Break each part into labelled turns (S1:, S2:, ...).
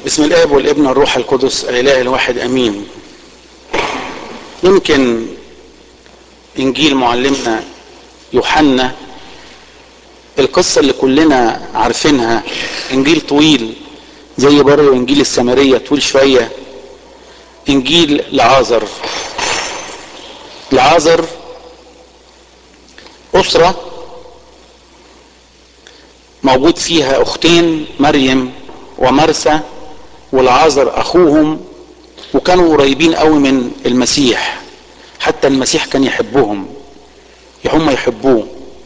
S1: بسم الاب والابن والروح القدس الاله الواحد امين يمكن انجيل معلمنا يوحنا القصة اللي كلنا عارفينها انجيل طويل زي برضه انجيل السامرية طويل شوية انجيل لعازر لعازر اسرة موجود فيها اختين مريم ومرسى والعازر اخوهم وكانوا قريبين قوي من المسيح حتى المسيح كان يحبهم هم يحبوه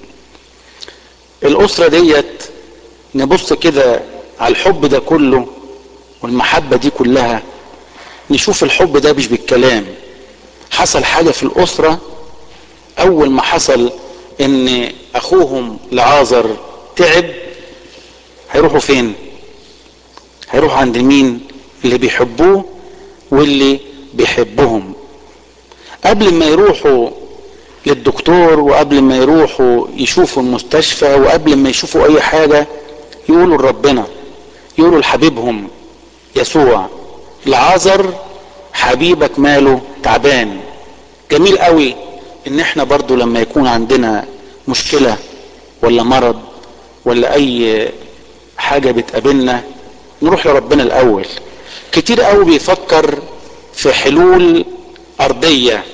S1: الاسرة ديت نبص كده على الحب ده كله والمحبة دي كلها نشوف الحب ده مش بالكلام حصل حاجة في الاسرة اول ما حصل ان اخوهم لعازر تعب هيروحوا فين هيروحوا عند مين اللي بيحبوه واللي بيحبهم قبل ما يروحوا للدكتور وقبل ما يروحوا يشوفوا المستشفى وقبل ما يشوفوا اي حاجة يقولوا لربنا يقولوا لحبيبهم يسوع العازر حبيبك ماله تعبان جميل قوي ان احنا برضو لما يكون عندنا مشكلة ولا مرض ولا اي حاجة بتقابلنا نروح لربنا الاول كتير قوي بيفكر في حلول ارضية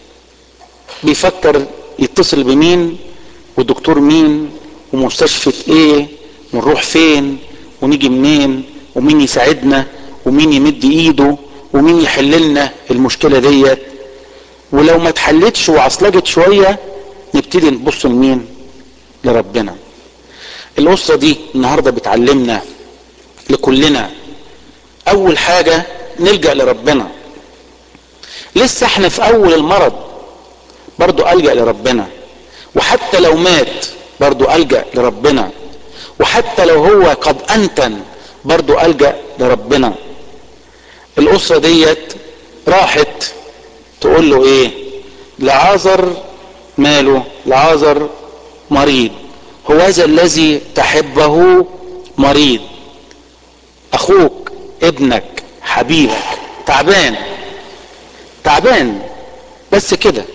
S1: بيفكر يتصل بمين ودكتور مين ومستشفى ايه ونروح فين ونيجي منين ومين يساعدنا ومين يمد ايده ومين يحل لنا المشكله ديت ولو ما اتحلتش وعصلجت شويه نبتدي نبص لمين لربنا الاسره دي النهارده بتعلمنا لكلنا اول حاجه نلجا لربنا لسه احنا في اول المرض برضو الجا لربنا وحتى لو مات برضو الجا لربنا وحتى لو هو قد انتن برضو الجا لربنا الاسره ديت راحت تقول له ايه لعازر ماله لعازر مريض هو هذا الذي تحبه مريض اخوك ابنك حبيبك تعبان تعبان بس كده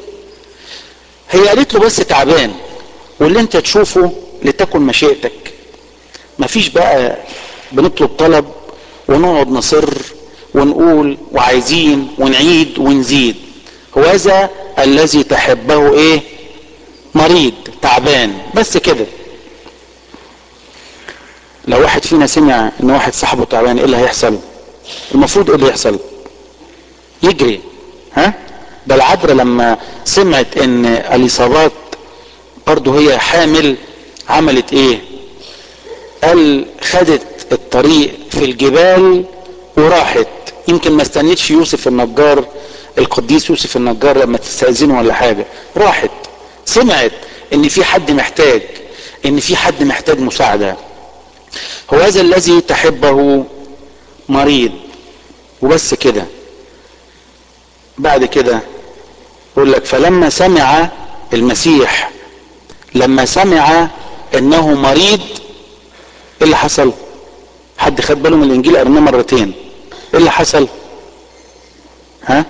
S1: هي قالت له بس تعبان واللي انت تشوفه لتكن مشيئتك مفيش بقى بنطلب طلب ونقعد نصر ونقول وعايزين ونعيد ونزيد هذا الذي تحبه ايه مريض تعبان بس كده لو واحد فينا سمع ان واحد صاحبه تعبان ايه اللي هيحصل المفروض ايه اللي يحصل يجري ها ده العذراء لما سمعت ان اليصابات برضه هي حامل عملت ايه قال خدت الطريق في الجبال وراحت يمكن ما استنيتش يوسف النجار القديس يوسف النجار لما تستأذنه ولا حاجة راحت سمعت ان في حد محتاج ان في حد محتاج مساعدة هو هذا الذي تحبه مريض وبس كده بعد كده يقول لك فلما سمع المسيح لما سمع انه مريض ايه اللي حصل حد خد باله من الانجيل قرناه مرتين ايه اللي حصل ها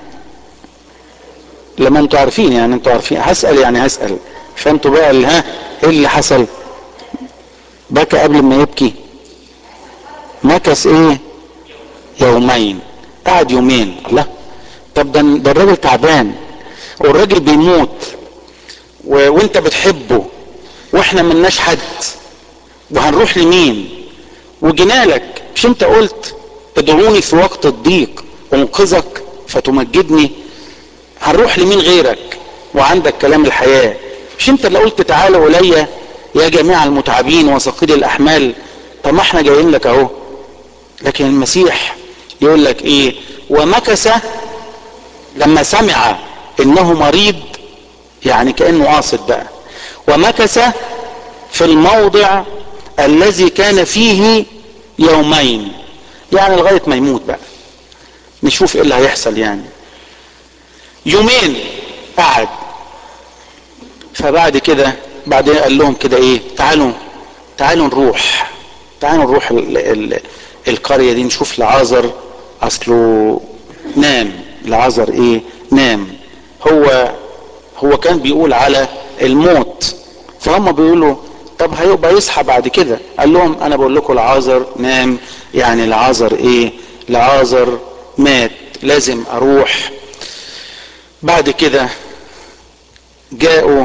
S1: لما انتوا عارفين يعني انتوا عارفين هسأل يعني هسأل فانتوا بقى اللي ها ايه اللي حصل بكى قبل ما يبكي مكث ايه يومين قعد يومين الله طب ده ده الراجل تعبان والراجل بيموت و... وانت بتحبه واحنا ملناش حد وهنروح لمين وجينا لك مش انت قلت ادعوني في وقت الضيق انقذك فتمجدني هنروح لمين غيرك وعندك كلام الحياة مش انت اللي قلت تعالوا الي يا جميع المتعبين وثقيل الاحمال طب ما احنا جايين لك اهو لكن المسيح يقول لك ايه ومكث لما سمع انه مريض يعني كانه قاصد بقى ومكث في الموضع الذي كان فيه يومين يعني لغايه ما يموت بقى نشوف ايه اللي هيحصل يعني يومين قعد فبعد كده بعدين قال لهم كده ايه تعالوا تعالوا نروح تعالوا نروح ال ال القرية دي نشوف لعازر اصله نام لعازر ايه نام هو هو كان بيقول على الموت فهم بيقولوا طب هيبقى يصحى بعد كده قال لهم انا بقول لكم العازر نام يعني العازر ايه العازر مات لازم اروح بعد كده جاءوا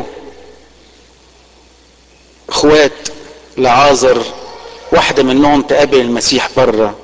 S1: اخوات لعازر واحدة منهم تقابل المسيح بره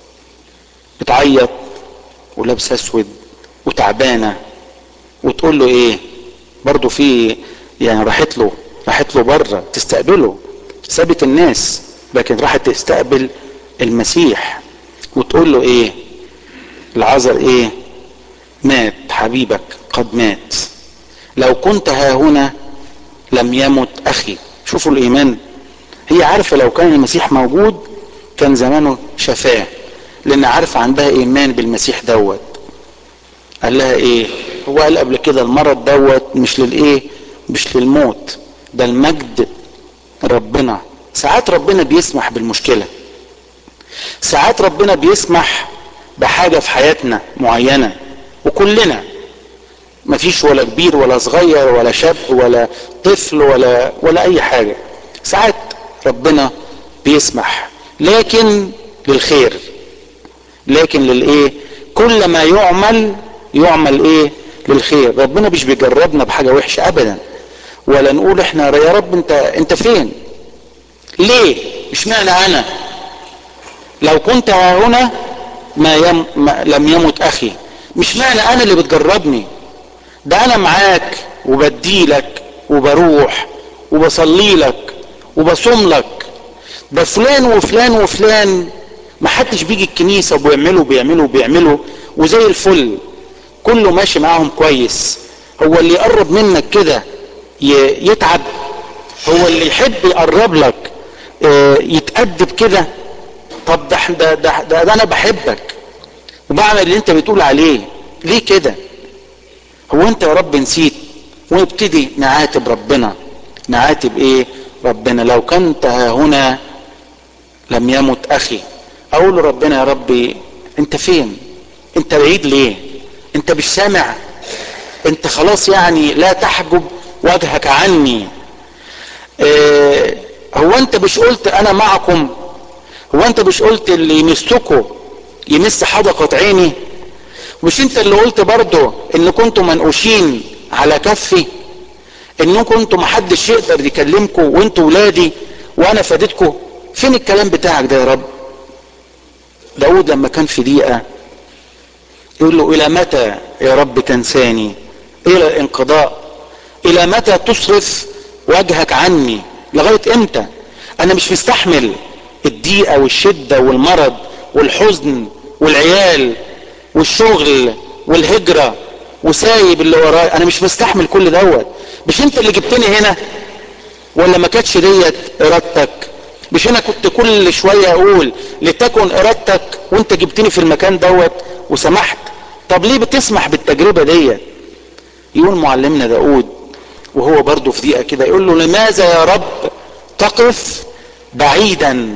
S1: بتعيط ولابسه اسود وتعبانه وتقول له ايه برضه في يعني راحت له راحت له بره تستقبله سابت الناس لكن راحت تستقبل المسيح وتقول له ايه العذر ايه مات حبيبك قد مات لو كنت ها هنا لم يمت اخي شوفوا الايمان هي عارفه لو كان المسيح موجود كان زمانه شفاه لان عارفه عندها ايمان بالمسيح دوت قال لها ايه هو قال قبل كده المرض دوت مش للايه مش للموت ده المجد ربنا ساعات ربنا بيسمح بالمشكله ساعات ربنا بيسمح بحاجه في حياتنا معينه وكلنا مفيش ولا كبير ولا صغير ولا شاب ولا طفل ولا ولا اي حاجه ساعات ربنا بيسمح لكن للخير لكن للايه كل ما يعمل يعمل ايه للخير ربنا مش بيجربنا بحاجه وحشه ابدا ولا نقول احنا يا رب انت انت فين ليه مش معنى انا لو كنت هنا ما, يم ما لم يمت اخي مش معنى انا اللي بتجربني ده انا معاك وبديلك وبروح وبصلي لك وبصوم لك ده فلان وفلان وفلان ما حدش بيجي الكنيسة وبيعملوا بيعملوا بيعملوا وزي الفل كله ماشي معاهم كويس هو اللي يقرب منك كده يتعب هو اللي يحب يقرب لك يتأدب كده طب ده ده, ده, ده, ده انا بحبك وبعمل اللي انت بتقول عليه ليه كده هو انت يا رب نسيت ونبتدي نعاتب ربنا نعاتب ايه ربنا لو كنت هنا لم يمت اخي اقول له ربنا يا ربي انت فين انت بعيد ليه انت مش سامع انت خلاص يعني لا تحجب وجهك عني اه هو انت مش قلت انا معكم هو انت مش قلت اللي يمسكوا يمس حدقة عيني مش انت اللي قلت برضه ان كنتوا منقوشين على كفي ان كنتوا محدش يقدر يكلمكم وانتوا ولادي وانا فادتكم فين الكلام بتاعك ده يا رب داود لما كان في ضيقة يقول له الى متى يا رب تنساني الى الانقضاء الى متى تصرف وجهك عني لغاية امتى انا مش مستحمل الضيقة والشدة والمرض والحزن والعيال والشغل والهجرة وسايب اللي ورايا انا مش مستحمل كل دوت مش انت اللي جبتني هنا ولا ما كانتش ديت ارادتك مش انا كنت كل شوية اقول لتكن ارادتك وانت جبتني في المكان دوت وسمحت طب ليه بتسمح بالتجربة ديت يقول معلمنا داود وهو برضه في دقيقة كده يقول له لماذا يا رب تقف بعيدا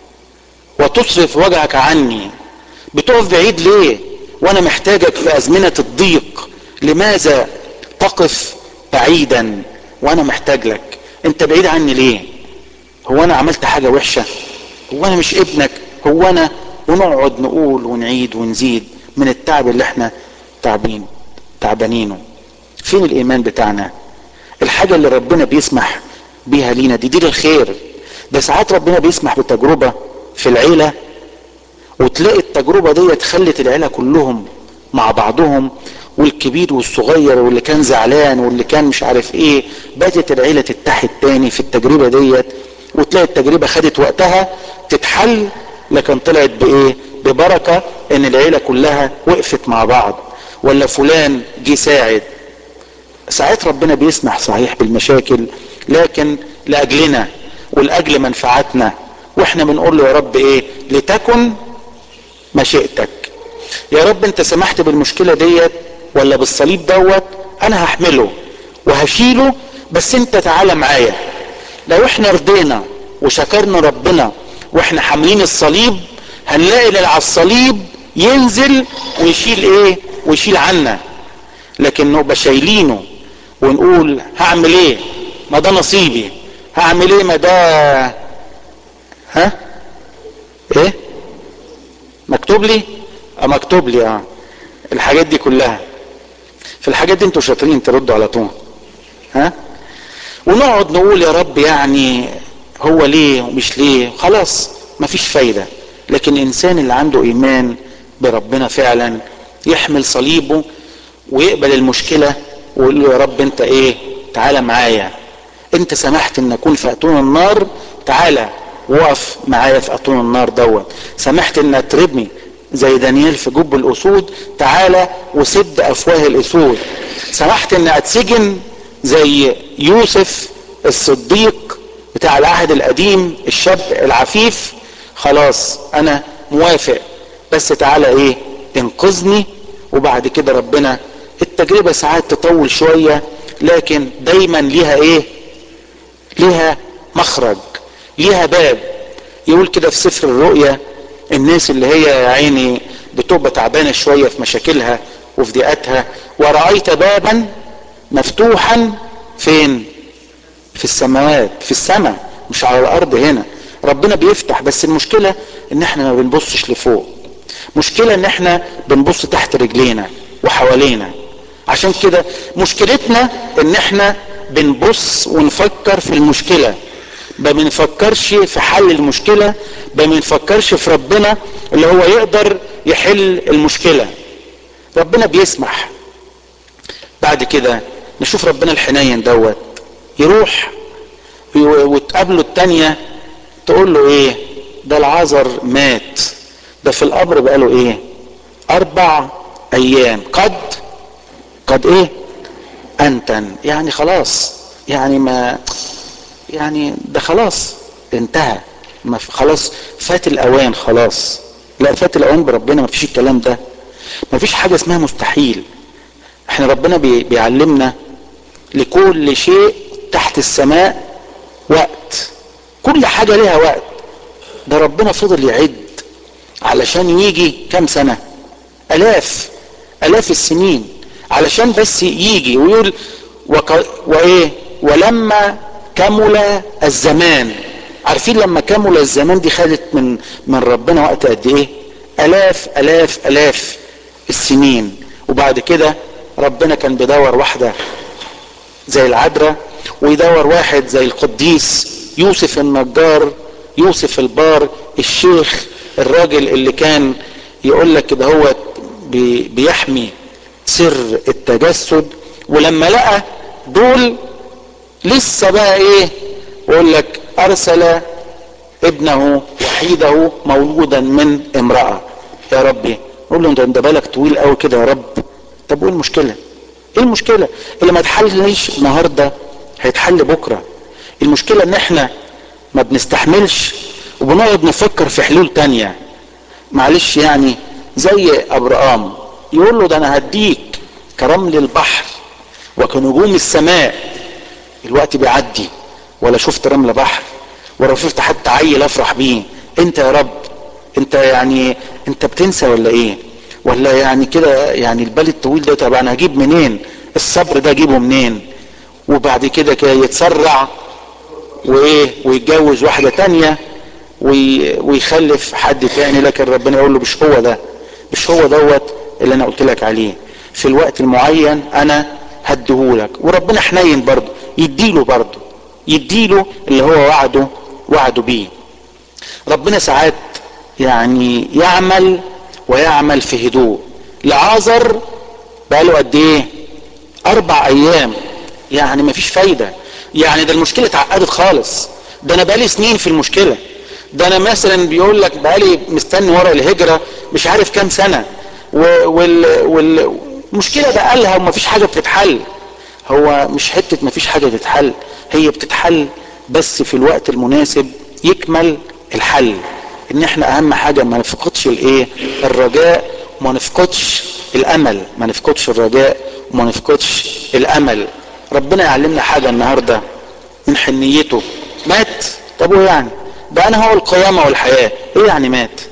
S1: وتصرف وجهك عني بتقف بعيد ليه وانا محتاجك في ازمنة الضيق لماذا تقف بعيدا وانا محتاج لك انت بعيد عني ليه هو انا عملت حاجة وحشة هو انا مش ابنك هو انا ونقعد نقول ونعيد ونزيد من التعب اللي احنا تعبين تعبانينه فين الايمان بتاعنا الحاجة اللي ربنا بيسمح بيها لينا دي دي للخير ده ساعات ربنا بيسمح بتجربة في العيلة وتلاقي التجربة دي خلت العيلة كلهم مع بعضهم والكبير والصغير واللي كان زعلان واللي كان مش عارف ايه بدت العيلة تتحد تاني في التجربة ديت وتلاقي التجربة خدت وقتها تتحل لكن طلعت بايه ببركة ان العيلة كلها وقفت مع بعض ولا فلان جه ساعد ساعات ربنا بيسمح صحيح بالمشاكل لكن لاجلنا ولاجل منفعتنا واحنا بنقول له يا رب ايه لتكن مشيئتك يا رب انت سمحت بالمشكله ديت ولا بالصليب دوت انا هحمله وهشيله بس انت تعالى معايا لو احنا رضينا وشكرنا ربنا واحنا حاملين الصليب هنلاقي اللي على الصليب ينزل ويشيل ايه ويشيل عنا لكن نبقى شايلينه ونقول هعمل ايه ما ده نصيبي هعمل ايه ما ده ها ايه مكتوب لي اه مكتوب لي اه الحاجات دي كلها في الحاجات دي انتوا شاطرين تردوا على طول ها ونقعد نقول يا رب يعني هو ليه ومش ليه خلاص مفيش فايده لكن الانسان اللي عنده ايمان بربنا فعلا يحمل صليبه ويقبل المشكله ويقول له يا رب انت ايه تعالى معايا انت سمحت ان اكون في اتون النار تعالى وقف معايا في اتون النار دوت سمحت ان اترمي زي دانيال في جب الاسود تعالى وسد افواه الاسود سمحت ان اتسجن زي يوسف الصديق بتاع العهد القديم الشاب العفيف خلاص انا موافق بس تعالى ايه انقذني وبعد كده ربنا التجربة ساعات تطول شوية لكن دايما ليها ايه ليها مخرج ليها باب يقول كده في سفر الرؤيا الناس اللي هي يا عيني بتبقى تعبانة شوية في مشاكلها وفي ضيقتها ورأيت بابا مفتوحا فين في السماوات في السماء مش على الارض هنا ربنا بيفتح بس المشكلة ان احنا ما بنبصش لفوق مشكلة ان احنا بنبص تحت رجلينا وحوالينا عشان كده مشكلتنا ان احنا بنبص ونفكر في المشكلة ما بنفكرش في حل المشكلة ما بنفكرش في ربنا اللي هو يقدر يحل المشكلة ربنا بيسمح بعد كده نشوف ربنا الحنين دوت يروح وتقابله التانية تقول له ايه ده العذر مات ده في القبر بقاله ايه اربع ايام قد قد ايه انتن يعني خلاص يعني ما يعني ده خلاص انتهى ما خلاص فات الاوان خلاص لا فات الاوان بربنا ما فيش الكلام ده ما فيش حاجة اسمها مستحيل احنا ربنا بي بيعلمنا لكل شيء تحت السماء وقت كل حاجة لها وقت ده ربنا فضل يعد علشان يجي كام سنة الاف الاف السنين علشان بس يجي ويقول وك... وايه ولما كمل الزمان عارفين لما كمل الزمان دي خدت من من ربنا وقت قد ايه الاف الاف الاف السنين وبعد كده ربنا كان بيدور واحدة زي العذراء ويدور واحد زي القديس يوسف النجار يوسف البار الشيخ الراجل اللي كان يقول لك كده هو بي بيحمي سر التجسد ولما لقى دول لسه بقى ايه يقول لك ارسل ابنه وحيده مولودا من امرأة يا ربي قول له انت بالك طويل قوي كده يا رب طب وايه المشكلة ايه المشكلة اللي ما اتحلش النهاردة هيتحل بكرة المشكلة ان احنا ما بنستحملش وبنقعد نفكر في حلول تانية معلش يعني زي ابرام يقول له ده انا هديك كرمل البحر وكنجوم السماء الوقت بيعدي ولا شفت رمل بحر ولا شفت حتى عيل افرح بيه انت يا رب انت يعني انت بتنسى ولا ايه ولا يعني كده يعني البال الطويل ده طب انا هجيب منين الصبر ده اجيبه منين وبعد كده كده يتسرع وايه ويتجوز واحده تانية وي ويخلف حد تاني لكن ربنا يقول له مش هو ده مش هو دوت اللي انا قلت لك عليه في الوقت المعين انا هديهولك وربنا حنين برضه يديله برضه يديله اللي هو وعده وعده بيه ربنا ساعات يعني يعمل ويعمل في هدوء لعازر بقاله قد ايه اربع ايام يعني مفيش فايدة يعني ده المشكلة اتعقدت خالص ده انا بقالي سنين في المشكلة ده انا مثلا بيقول لك بقالي مستني ورا الهجرة مش عارف كام سنة وال والمشكلة بقالها ومفيش حاجة بتتحل هو مش حتة مفيش حاجة تتحل هي بتتحل بس في الوقت المناسب يكمل الحل ان احنا اهم حاجة ما نفقدش الايه الرجاء وما نفقدش الامل ما نفقدش الرجاء وما نفقدش الامل ربنا يعلمنا حاجة النهاردة من حنيته مات طب وايه يعني ده انا هو القيامة والحياة ايه يعني مات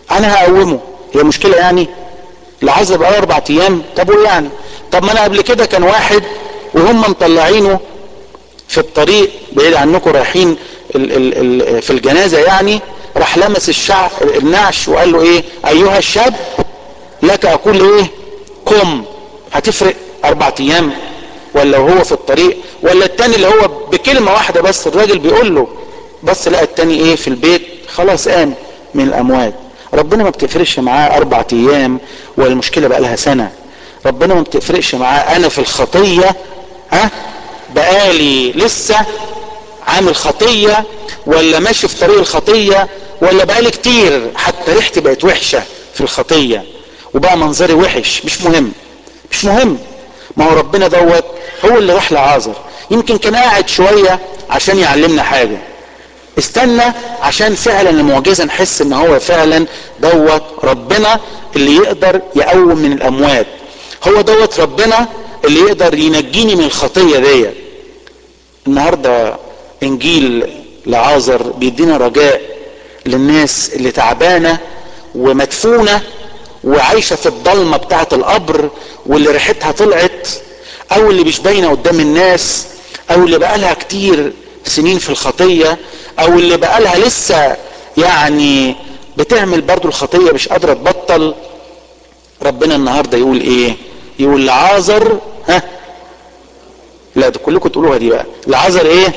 S1: انا هقومه هي مشكله يعني العذر بقى اربع ايام طب وايه يعني طب ما انا قبل كده كان واحد وهم مطلعينه في الطريق بعيد عنكم رايحين ال ال ال في الجنازه يعني راح لمس الشعب النعش وقال له ايه ايها الشاب لك اقول ايه قم هتفرق اربع ايام ولا هو في الطريق ولا التاني اللي هو بكلمة واحدة بس الراجل بيقول له بس لقى التاني ايه في البيت خلاص قام من الاموات ربنا ما بتفرقش معاه اربع ايام ولا المشكلة بقى لها سنة ربنا ما بتفرقش معاه انا في الخطية ها بقالي لسه عامل خطية ولا ماشي في طريق الخطية ولا بقالي كتير حتى ريحتي بقت وحشة في الخطية وبقى منظري وحش مش مهم مش مهم ما هو ربنا دوت هو اللي راح لعازر يمكن كان قاعد شوية عشان يعلمنا حاجة استنى عشان فعلا المعجزة نحس ان هو فعلا دوت ربنا اللي يقدر يقوم من الاموات هو دوت ربنا اللي يقدر ينجيني من الخطية ديت النهاردة انجيل لعازر بيدينا رجاء للناس اللي تعبانة ومدفونة وعايشة في الضلمة بتاعة القبر واللي ريحتها طلعت او اللي مش باينة قدام الناس او اللي بقالها كتير سنين في الخطية او اللي بقالها لسه يعني بتعمل برضو الخطية مش قادرة تبطل ربنا النهاردة يقول ايه يقول لعازر ها لا ده كلكم تقولوها دي بقى لعازر ايه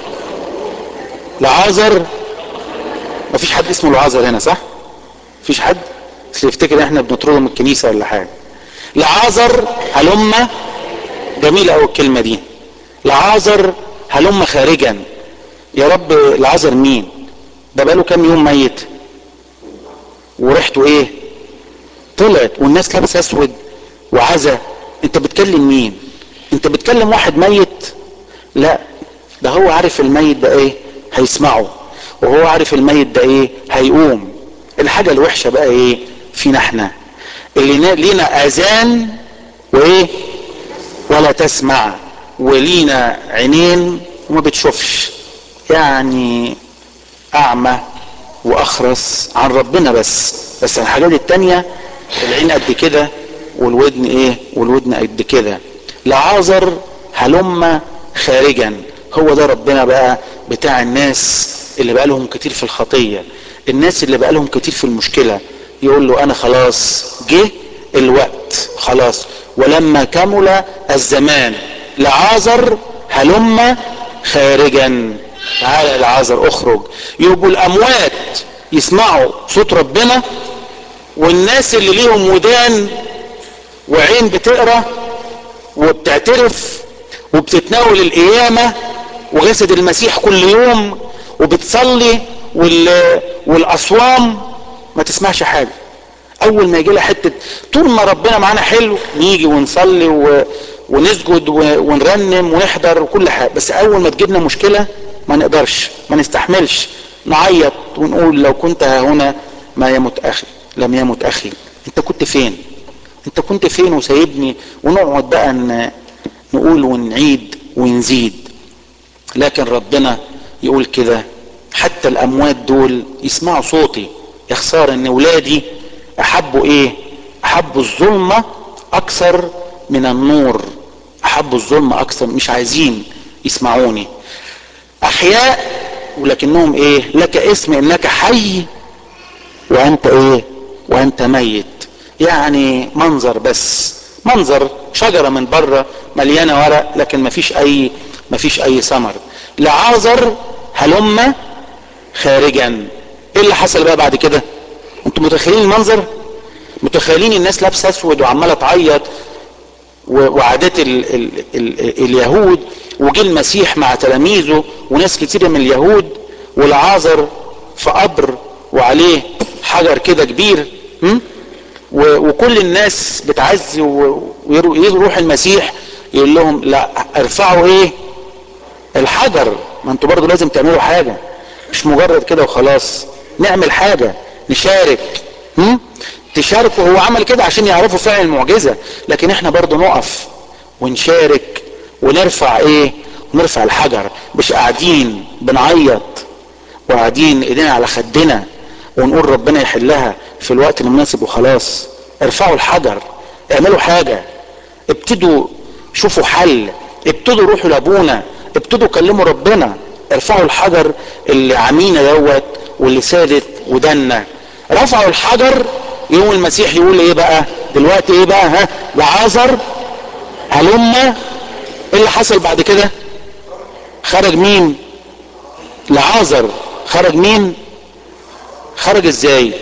S1: لعازر مفيش حد اسمه لعازر هنا صح مفيش حد بس يفتكر احنا بنطرده من الكنيسه ولا حاجه لعازر هلم جميله قوي الكلمه دي لعازر هلم خارجا يا رب لعازر مين ده بقاله كام يوم ميت وريحته ايه طلعت والناس لابسه اسود وعزا انت بتكلم مين انت بتكلم واحد ميت لا ده هو عارف الميت ده ايه هيسمعه وهو عارف الميت ده ايه هيقوم الحاجة الوحشة بقى ايه فينا احنا اللي لينا اذان وايه ولا تسمع ولينا عينين وما بتشوفش يعني اعمى واخرس عن ربنا بس بس الحاجات التانية العين قد كده والودن ايه والودن قد كده لعازر هلم خارجا هو ده ربنا بقى بتاع الناس اللي بقى لهم كتير في الخطية الناس اللي بقى لهم كتير في المشكلة يقول له انا خلاص جه الوقت خلاص ولما كمل الزمان لعازر هلم خارجا تعالى لعازر اخرج يبقوا الاموات يسمعوا صوت ربنا والناس اللي ليهم ودان وعين بتقرا وبتعترف وبتتناول القيامة وجسد المسيح كل يوم وبتصلي وال... والاصوام ما تسمعش حاجة اول ما يجي لها حتة طول ما ربنا معانا حلو نيجي ونصلي و... ونسجد و... ونرنم ونحضر وكل حاجة بس اول ما تجيبنا مشكلة ما نقدرش ما نستحملش نعيط ونقول لو كنت ها هنا ما يمت اخي لم يمت اخي انت كنت فين انت كنت فين وسايبني ونقعد بقى ن... نقول ونعيد ونزيد لكن ربنا يقول كده حتى الاموات دول يسمعوا صوتي يا خساره ان ولادي احبوا ايه احبوا الظلمه اكثر من النور احبوا الظلمه اكثر مش عايزين يسمعوني احياء ولكنهم ايه لك اسم انك حي وانت ايه وانت ميت يعني منظر بس منظر شجرة من بره مليانة ورق لكن مفيش اي مفيش اي ثمر لعازر هلم خارجا ايه اللي حصل بقى بعد كده انتوا متخيلين المنظر متخيلين الناس لابسه اسود وعماله تعيط وعادات ال ال ال اليهود وجه المسيح مع تلاميذه وناس كتيره من اليهود والعازر في قبر وعليه حجر كده كبير م? وكل الناس بتعزي ويروح المسيح يقول لهم لا ارفعوا ايه الحجر ما انتوا برضو لازم تعملوا حاجة مش مجرد كده وخلاص نعمل حاجة نشارك هم؟ تشاركوا هو عمل كده عشان يعرفوا فعل المعجزة لكن احنا برضو نقف ونشارك ونرفع ايه ونرفع الحجر مش قاعدين بنعيط وقاعدين ايدينا على خدنا ونقول ربنا يحلها في الوقت المناسب وخلاص ارفعوا الحجر اعملوا حاجة ابتدوا شوفوا حل ابتدوا روحوا لابونا ابتدوا كلموا ربنا ارفعوا الحجر اللي عمينا دوت واللي سادت ودنا رفعوا الحجر يوم المسيح يقول ايه بقى دلوقتي ايه بقى ها لعازر هلم ايه اللي حصل بعد كده خرج مين لعازر خرج مين خرج ازاي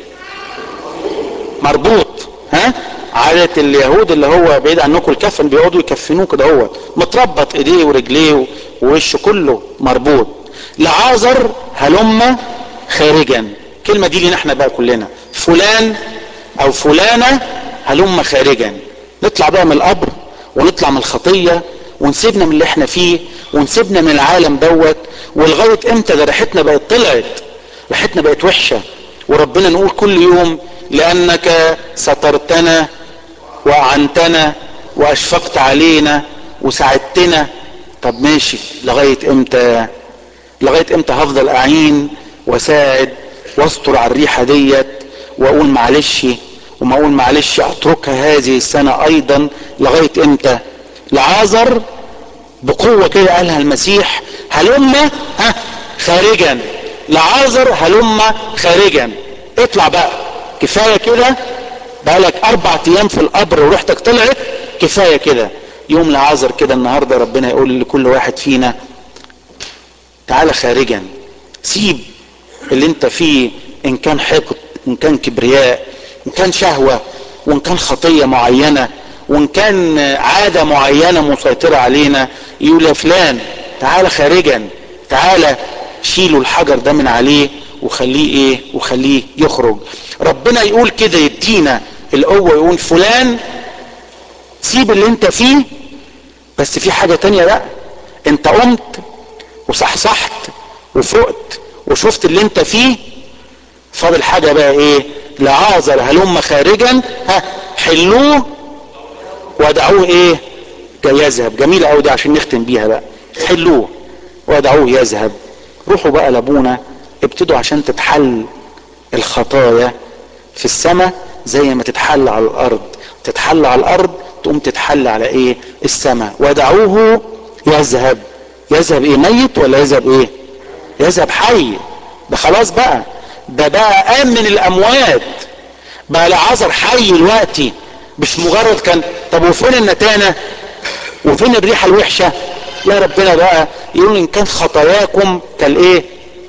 S1: مربوط ها عادة اليهود اللي هو بعيد عنكم الكفن بيقعدوا يكفنوه كده هو متربط ايديه ورجليه ووشه كله مربوط لعازر هلم خارجا الكلمة دي لنا احنا بقى كلنا فلان او فلانة هلم خارجا نطلع بقى من القبر ونطلع من الخطية ونسيبنا من اللي احنا فيه ونسيبنا من العالم دوت ولغاية امتى ده ريحتنا بقت طلعت ريحتنا بقت وحشة وربنا نقول كل يوم لانك سترتنا واعنتنا واشفقت علينا وساعدتنا طب ماشي لغاية امتى لغاية امتى هفضل اعين واساعد واستر على الريحة ديت واقول معلش وما اقول معلش اتركها هذه السنة ايضا لغاية امتى لعازر بقوة كده قالها المسيح هلم ها خارجا لعازر هلم خارجا اطلع بقى كفاية كده بقالك اربع ايام في القبر وريحتك طلعت كفاية كده يوم لعازر كده النهاردة ربنا يقول لكل واحد فينا تعالى خارجا سيب اللي انت فيه ان كان حقد ان كان كبرياء ان كان شهوة وان كان خطية معينة وان كان عادة معينة مسيطرة علينا يقول يا فلان تعالى خارجا تعالى شيلوا الحجر ده من عليه وخليه ايه وخليه يخرج ربنا يقول كده يدينا القوة يقول فلان سيب اللي انت فيه بس في حاجة تانية بقى انت قمت وصحصحت وفقت وشفت اللي انت فيه فاضل حاجة بقى ايه لعازر هلم خارجا ها حلوه ودعوه ايه يذهب جميلة قوي دي عشان نختم بيها بقى حلوه ودعوه يذهب روحوا بقى لابونا ابتدوا عشان تتحل الخطايا في السماء زي ما تتحل على الارض تتحل على الارض تقوم تتحل على ايه السماء ودعوه يذهب يذهب ايه ميت ولا يذهب ايه يذهب حي ده خلاص بقى ده بقى قام من الاموات بقى لعذر حي دلوقتي مش مجرد كان طب وفين النتانة وفين الريحة الوحشة لا ربنا بقى يقول ان كان خطاياكم كالايه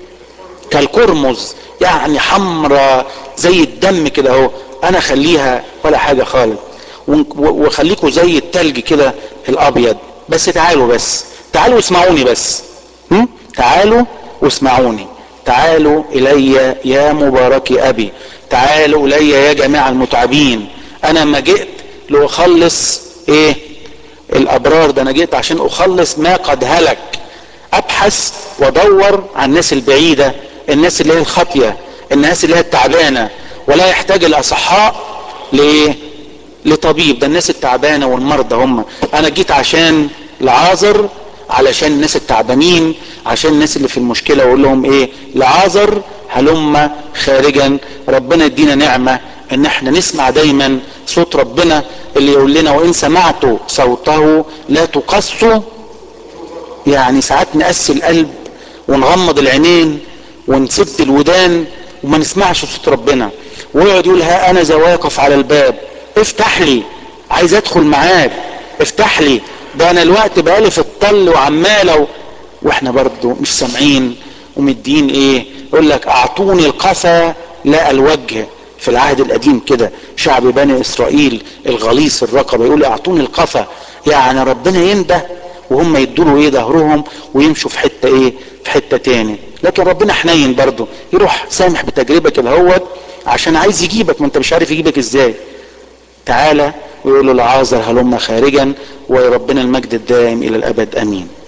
S1: كالكرمز يعني حمرة زي الدم كده اهو انا خليها ولا حاجة خالص وخليكم زي التلج كده الابيض بس تعالوا بس تعالوا اسمعوني بس هم؟ تعالوا واسمعوني تعالوا الي يا مبارك ابي تعالوا الي يا جماعة المتعبين انا ما جئت لاخلص ايه الابرار ده انا جئت عشان اخلص ما قد هلك ابحث وادور عن الناس البعيدة الناس اللي هي الخاطية الناس اللي هي التعبانة ولا يحتاج الاصحاء لايه لطبيب ده الناس التعبانة والمرضى هم انا جيت عشان لعازر علشان الناس التعبانين عشان الناس اللي في المشكلة واقول لهم ايه لعازر هلم خارجا ربنا يدينا نعمة ان احنا نسمع دايما صوت ربنا اللي يقول لنا وان سمعتوا صوته لا تقصوا يعني ساعات نقسي القلب ونغمض العينين ونسد الودان وما نسمعش صوت ربنا ويقعد يقول ها انا ذا واقف على الباب افتح لي عايز ادخل معاك افتح لي ده انا الوقت بقالي في الطل وعماله و... واحنا برضو مش سامعين ومدين ايه يقول لك اعطوني القفا لا الوجه في العهد القديم كده شعب بني اسرائيل الغليظ الرقبه يقول اعطوني القفا يعني ربنا ينده وهم يدوا ايه ظهرهم ويمشوا في حته ايه في حته تاني لكن ربنا حنين برضه يروح سامح بتجربه كده هوت عشان عايز يجيبك ما انت مش عارف يجيبك ازاي تعالى ويقول له لعازر هلم خارجا وربنا المجد الدائم الى الابد امين